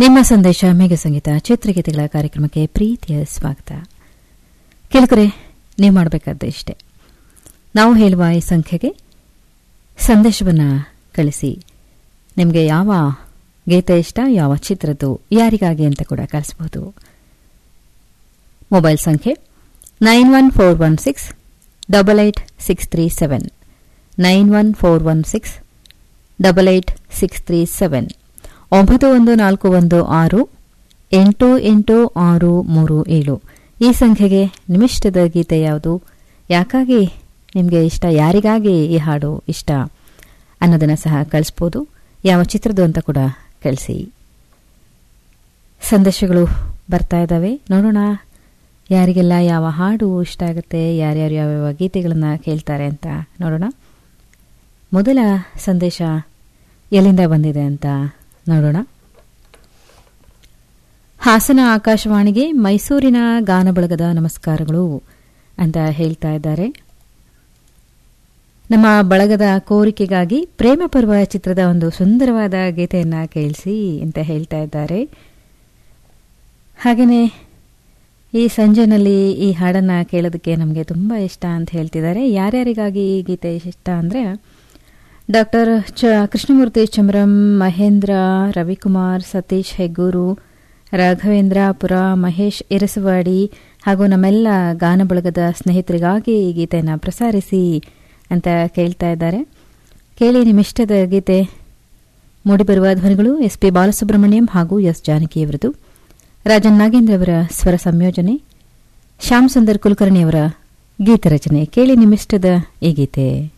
ನಿಮ್ಮ ಸಂದೇಶ ಮೇಘ ಸಂಗೀತ ಚಿತ್ರಗೀತೆಗಳ ಕಾರ್ಯಕ್ರಮಕ್ಕೆ ಪ್ರೀತಿಯ ಸ್ವಾಗತ ಕೆಲಕರೆ ನೀವು ಮಾಡಬೇಕಾದ ಇಷ್ಟೇ ನಾವು ಹೇಳುವ ಈ ಸಂಖ್ಯೆಗೆ ಸಂದೇಶವನ್ನು ಕಳಿಸಿ ನಿಮಗೆ ಯಾವ ಗೀತೆ ಇಷ್ಟ ಯಾವ ಚಿತ್ರದ್ದು ಯಾರಿಗಾಗಿ ಅಂತ ಕೂಡ ಕಳಿಸಬಹುದು ಮೊಬೈಲ್ ಸಂಖ್ಯೆ nine one four one six double eight six three seven nine one four one six double eight six three seven ಒಂಬತ್ತು ಒಂದು ನಾಲ್ಕು ಒಂದು ಆರು ಎಂಟು ಎಂಟು ಆರು ಮೂರು ಏಳು ಈ ಸಂಖ್ಯೆಗೆ ನಿಮಿಷ್ಟದ ಗೀತೆ ಯಾವುದು ಯಾಕಾಗಿ ನಿಮಗೆ ಇಷ್ಟ ಯಾರಿಗಾಗಿ ಈ ಹಾಡು ಇಷ್ಟ ಅನ್ನೋದನ್ನು ಸಹ ಕಳಿಸ್ಬೋದು ಯಾವ ಚಿತ್ರದ್ದು ಅಂತ ಕೂಡ ಕಳಿಸಿ ಸಂದೇಶಗಳು ಬರ್ತಾ ಇದ್ದಾವೆ ನೋಡೋಣ ಯಾರಿಗೆಲ್ಲ ಯಾವ ಹಾಡು ಇಷ್ಟ ಆಗುತ್ತೆ ಯಾರ್ಯಾರು ಯಾವ್ಯಾವ ಗೀತೆಗಳನ್ನು ಕೇಳ್ತಾರೆ ಅಂತ ನೋಡೋಣ ಮೊದಲ ಸಂದೇಶ ಎಲ್ಲಿಂದ ಬಂದಿದೆ ಅಂತ ನೋಡೋಣ ಹಾಸನ ಆಕಾಶವಾಣಿಗೆ ಮೈಸೂರಿನ ಗಾನ ಬಳಗದ ನಮಸ್ಕಾರಗಳು ಅಂತ ಹೇಳ್ತಾ ಇದ್ದಾರೆ ನಮ್ಮ ಬಳಗದ ಕೋರಿಕೆಗಾಗಿ ಪ್ರೇಮ ಪರ್ವ ಚಿತ್ರದ ಒಂದು ಸುಂದರವಾದ ಗೀತೆಯನ್ನ ಕೇಳಿಸಿ ಅಂತ ಹೇಳ್ತಾ ಇದ್ದಾರೆ ಹಾಗೆಯೇ ಈ ಸಂಜೆನಲ್ಲಿ ಈ ಹಾಡನ್ನ ಕೇಳೋದಕ್ಕೆ ನಮಗೆ ತುಂಬ ಇಷ್ಟ ಅಂತ ಹೇಳ್ತಿದ್ದಾರೆ ಯಾರ್ಯಾರಿಗಾಗಿ ಈ ಗೀತೆ ಇಷ್ಟ ಅಂದರೆ ಡಾಕ್ಟರ್ ಚ ಕೃಷ್ಣಮೂರ್ತಿ ಚಮರಂ ಮಹೇಂದ್ರ ರವಿಕುಮಾರ್ ಸತೀಶ್ ಹೆಗ್ಗೂರು ರಾಘವೇಂದ್ರ ಪುರ ಮಹೇಶ್ ಇರಸವಾಡಿ ಹಾಗೂ ನಮ್ಮೆಲ್ಲ ಗಾನ ಬಳಗದ ಸ್ನೇಹಿತರಿಗಾಗಿ ಈ ಗೀತೆಯನ್ನು ಪ್ರಸಾರಿಸಿ ಅಂತ ಕೇಳ್ತಾ ಇದ್ದಾರೆ ಕೇಳಿ ನಿಮ್ಮಿಷ್ಟದ ಗೀತೆ ಮೂಡಿಬರುವ ಧ್ವನಿಗಳು ಎಸ್ ಪಿ ಬಾಲಸುಬ್ರಹ್ಮಣ್ಯಂ ಹಾಗೂ ಎಸ್ ಜಾನಕಿಯವರದು ರಾಜನ್ ನಾಗೇಂದ್ರ ಅವರ ಸ್ವರ ಸಂಯೋಜನೆ ಶ್ಯಾಮ್ ಸುಂದರ್ ಕುಲಕರ್ಣಿಯವರ ಗೀತರಚನೆ ಕೇಳಿ ನಿಮ್ಮಿಷ್ಟದ ಈ ಗೀತೆ